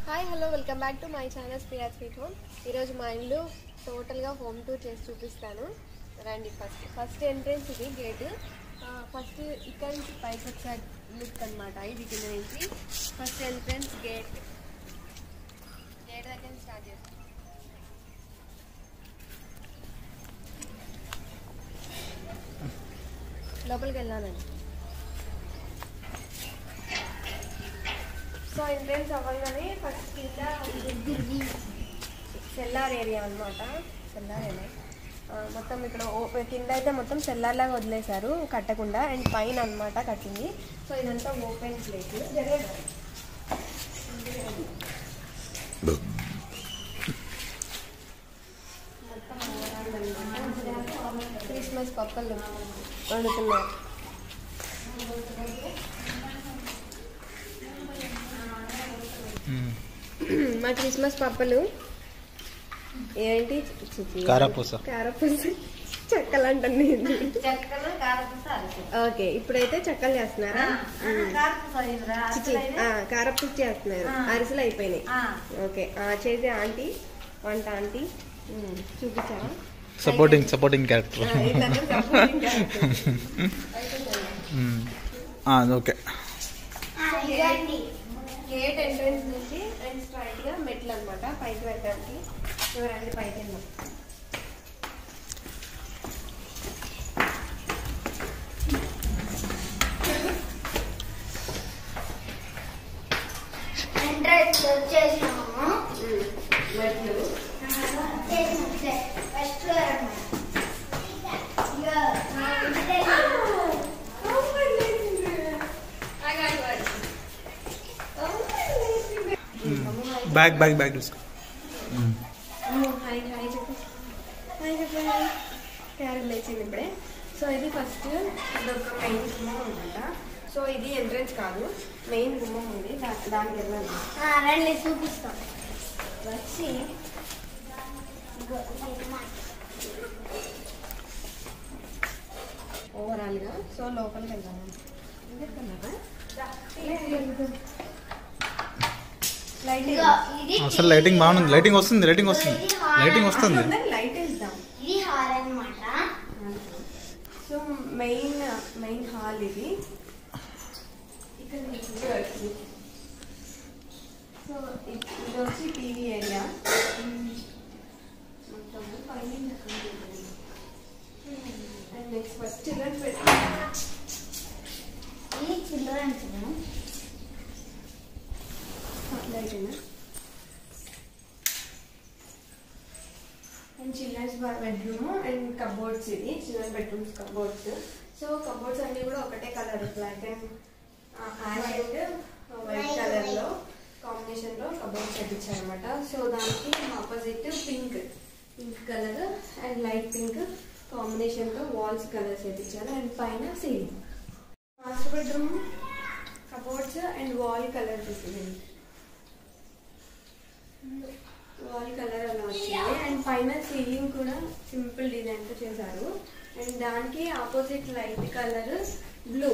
Hi hello welcome back to my channel స్పీరా sweet home ఈరోజు మా ఇల్లు టోటల్గా హోమ్ టూర్ చేసి చూపిస్తాను రండి ఫస్ట్ ఫస్ట్ ఎంట్రెన్స్ ఇది గేట్ ఫస్ట్ ఇక్కడ నుంచి పైకి వచ్చే లుక్ అనమాట ఇది కింద నుంచి ఫస్ట్ ఎంట్రెన్స్ గేట్ గేట్ దగ్గర నుంచి స్టార్ట్ చేస్తాం లోపలికి వెళ్ళానండి సో ఎంట్రెన్స్ అవ్వగానే ఫస్ట్ కింద సెల్లార్ ఏరియా అనమాట సెల్లార్ ఏరియా ఆ, మొత్తం ఇక్కడ ఓపెన్ కింద అయితే మొత్తం సెల్లార్ లాగా వదిలేశారు కట్టకుండా అండ్ పైన అన్నమాట కట్టింది సో ఇదంతా ఓపెన్ ప్లేస్ క్రిస్మస్ పప్పలు వండుతున్నారు మా క్రిస్మస్ పప్పలు ఏంటి చిచి. కారపూస. కారపూస చెక్కలు అంటాను నేను చెక్కలు కారపూస అరటి. ఓకే ఇప్పుడైతే చెక్కలు చేస్తున్నారా ఆ, కారపూస అయిందిరా, చిచి అసలైన- ఆ, కారపూస చేస్తున్నారు ఆ. అరిసెలు అయిపోయినాయి ఆ, ఓకే ఆ, చేసే ఆంటీ వంట ఆంటీ ఉమ్, చూపించావా సపోర్టింగ్ సపోర్టింగ్ క్యారెక్టర్ ఆ, ఇతను supporting character. అయిపోయిందా? ఓకే గేట్ ఎంట్రన్స్ నుంచి అండ్ స్ట్రైట్ గా మెట్లు అనమాట పైకి వెళ్ళడానికి ఎవరండి పైకి వెళ్దాం ఎంట్రన్స్ వచ్చేసాము ఉమ్, మెట్లు వచ్చేసాం ఫస్ట్ ఫ్లోర్ అన్నమాట ఇక మా ఇంటి దగ్గర బ్యాగ్ బ్యాగ్ బ్యాగ్ తీసుకో హాయ్ హాయ్ చెప్పు హాయ్ చెప్పు క్యారెట్ లేచింది ఇప్పుడే సో ఇది ఫస్ట్ ఇదొక మెయిన్ గుమ్మం ఉందంట సో ఇది ఎంట్రన్స్ కాదు మెయిన్ గుమ్మం ఉంది దా- దానికి వెళ్ళాలి ఆ, రండి చూపిస్తాం వచ్చి ఇగో ఇది మా- ఓవరాల్ గా సో లోపలికి వెళ్ళాలి లైట్ ఇగో ఇది అసలు లైటింగ్ బాగుంది లైటింగ్ వస్తుంది లైటింగ్ వస్తుంది లైటింగ్ వస్తుంది లైట్ వేద్దాం ఇది హాల్ అన్నమాట సో మెయిన్ మెయిన్ హాల్ ఇది ఇక్కడ నుంచి వచ్చింది సో ఇ- ఇది వచ్చి టీవీ ఏరియా మొత్తం పైన అండ్ నెక్స్ట్ ఫస్ట్ చిల్డ్రన్స్ పెట్టి ఇది children's light and children's bedroom and cupboards ఇది children bedrooms cupboards so cupboards అన్ని కూడా ఒకటే colour black and ash and white colour లో కాంబినేషన్ లో కబోర్డ్స్ పెట్టించారు అనమాట సో దానికి opposite pink pink colour and light pink combination లో వాల్స్ కలర్స్ పెట్టించారు అండ్ పైన ceiling master bedroom cupboards and wall colour ఇది వాల్ కలర్ అలా వచ్చింది అండ్ పైన సీలింగ్ కూడా సింపుల్ డిజైన్ తో చేశారు అండ్ దానికి opposite light colour blue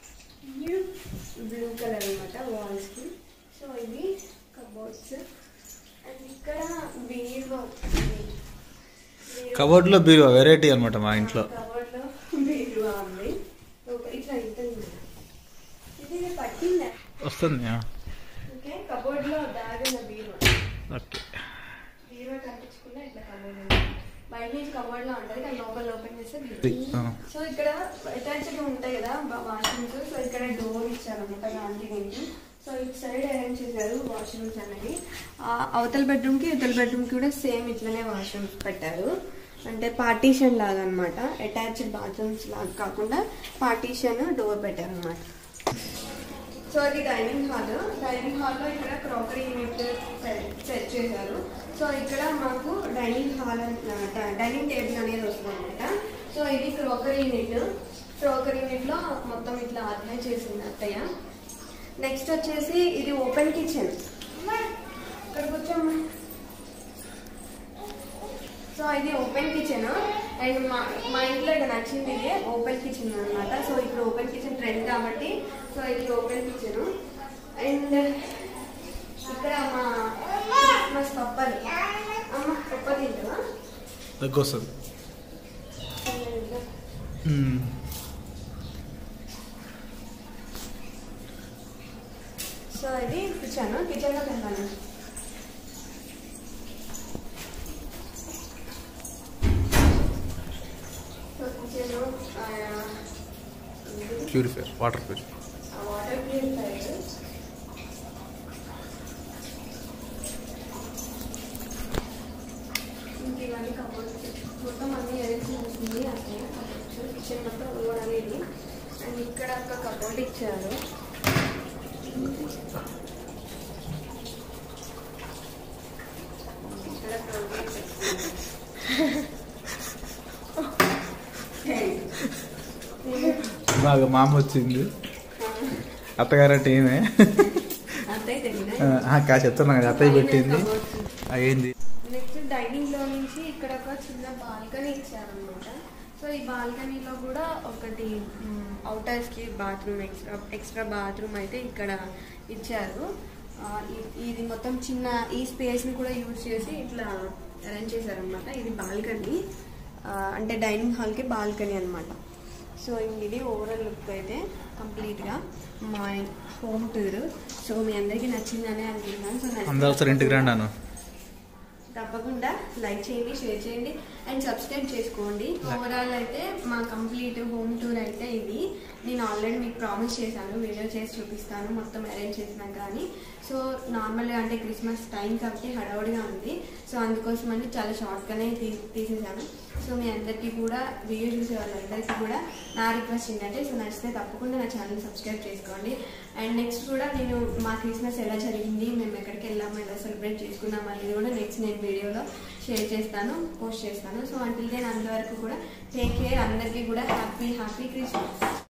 blue colour అనమాట వాల్స్ కి సో ఇది కబోర్డ్స్ అండ్ ఇక్కడ బీరువా కబోర్డ్ లో బీరువా వెరైటీ అనమాట మా ఇంట్లో కబోర్డ్ లో బీరువా ఉంది ఒక- ఇట్లా ఉంటుంది ఇది పట్టిందా వస్తుంది ఓకే కబోర్డ్ లో దాగిన బీరువా ఓకే బీరువా కనిపించకుండా ఇట్లా కబోర్డ్ ఉంది బయట నుంచి కబోర్డ్ లో ఉంటుంది కానీ లోపల ఓపెన్ చేస్తే బీరువా సో ఇక్కడ అటాచ్డ్ ఉంటాయి కదా వాష్రూమ్స్ సో ఇక్కడ డోర్ ఇచ్చారు అనమాట దానికి దీనికి సో ఇటు సైడ్ అరేంజ్ చేశారు వాష్రూమ్స్ అనేది ఆ అవతల బెడ్రూమ్ కి ఇవతల బెడ్రూమ్ కి కూడా సేమ్ ఇట్లనే వాష్రూమ్స్ పెట్టారు అంటే పార్టీషన్ లాగా అనమాట అటాచ్డ్ బాత్రూమ్స్ లాగా కాకుండా పార్టీషన్ డోర్ పెట్టారు అనమాట సో అది డైనింగ్ హాల్ డైనింగ్ హాల్లో ఇక్కడ క్రాకరీ యూనిట్ సెట్ చేశారు సో ఇక్కడ మాకు డైనింగ్ హాల్ డైనింగ్ టేబుల్ అనేది వస్తుంది అనమాట సో ఇది క్రాకరీ యూనిట్ క్రాకరీ యూనిట్ లో మొత్తం ఇట్లా ఆర్గనైజ్ చేసింది అత్తయ్య నెక్స్ట్ వచ్చేసి ఇది ఓపెన్ కిచెన్ ఇక్కడ కూర్చోమ్మా సో ఇది ఓపెన్ కిచెన్ అండ్ మా మా ఇంట్లో ఇక్కడ నచ్చింది ఇదే ఓపెన్ కిచెన్ అన్నమాట సో ఇప్పుడు ఓపెన్ కిచెన్ ట్రెండ్ కాబట్టి సో ఇది ఓపెన్ కిచెన్ అండ్ ఇక్కడ మా దగ్గు వస్తుంది మ్మ్. సో ఇది కిచెన్ కిచెన్లో వెళ్తాను సో కిచెన్లో purifier water purifier water purifier ఇంక ఇవన్నీ కబోర్డ్స్ మొత్తం అన్ని అరేంజ్ చేసింది అట్లే కబోర్డ్స్ కిచెన్ మొత్తం కూడా అనేది అండ్ ఇక్కడ ఒక కబోర్డ్ ఇచ్చారు ఇక్కడ ప్రోగ్రామ్ బాగా మామ వచ్చింది అత్తగారు అంటే ఏమే అంతే తెలియదు ఆ, కా చెప్తున్నా కదా అత్తయ్య పెట్టింది ఆ, ఏంది నెక్స్ట్ డైనింగ్ లో నుంచి ఇక్కడ ఒక చిన్న బాల్కనీ ఇచ్చారనమాట సో ఈ బాల్కనీలో కూడా ఒకటి అవుటర్స్ కి బాత్రూమ్ ఎక్స్ట్రా ఎక్స్ట్రా బాత్రూమ్ అయితే ఇక్కడ ఇచ్చారు ఆ, ఇ- ఇది మొత్తం చిన్న ఈ స్పేస్ ని కూడా యూజ్ చేసి ఇట్లా అరేంజ్ చేశారనమాట ఇది బాల్కనీ అంటే డైనింగ్ హాల్ కి బాల్కనీ అన్నమాట సో ఇది ఓవరాల్ లుక్ అయితే కంప్లీట్గా మా హోమ్ టూర్ సో మీ అందరికీ నచ్చిందని అనుకుంటున్నాను సో నచ్చితే అందరూ ఒకసారి ఇంటికి రండి అను తప్పకుండా లైక్ చేయండి షేర్ చేయండి అండ్ సబ్స్క్రైబ్ చేసుకోండి ఓవరాల్ అయితే మా కంప్లీట్ హోమ్ టూర్ అయితే ఇది నేను ఆల్రెడీ మీకు ప్రామిస్ చేశాను వీడియో చేసి చూపిస్తాను మొత్తం అరేంజ్ చేసినా కానీ సో నార్మల్గా అంటే క్రిస్మస్ టైం కాబట్టి హడావుడిగా ఉంది సో అందుకోసం అని చాలా షార్ట్గానే తీ తీసేసాను సో మీ అందరికీ కూడా వీడియో చూసే వాళ్ళందరికీ కూడా నా రిక్వెస్ట్ ఏంటంటే సో నచ్చితే తప్పకుండా నా ఛానల్ సబ్స్క్రైబ్ చేసుకోండి అండ్ నెక్స్ట్ కూడా నేను మా క్రిస్మస్ ఎలా జరిగింది మేము ఎక్కడికి వెళ్ళాము ఎలా సెలబ్రేట్ చేసుకున్నాం అనేది కూడా నెక్స్ట్ నేను వీడియోలో షేర్ చేస్తాను పోస్ట్ చేస్తాను సో అంటిల్ నేను అంతవరకు కూడా టేక్ కేర్ అందరికీ కూడా హ్యాపీ హ్యాపీ క్రిస్మస్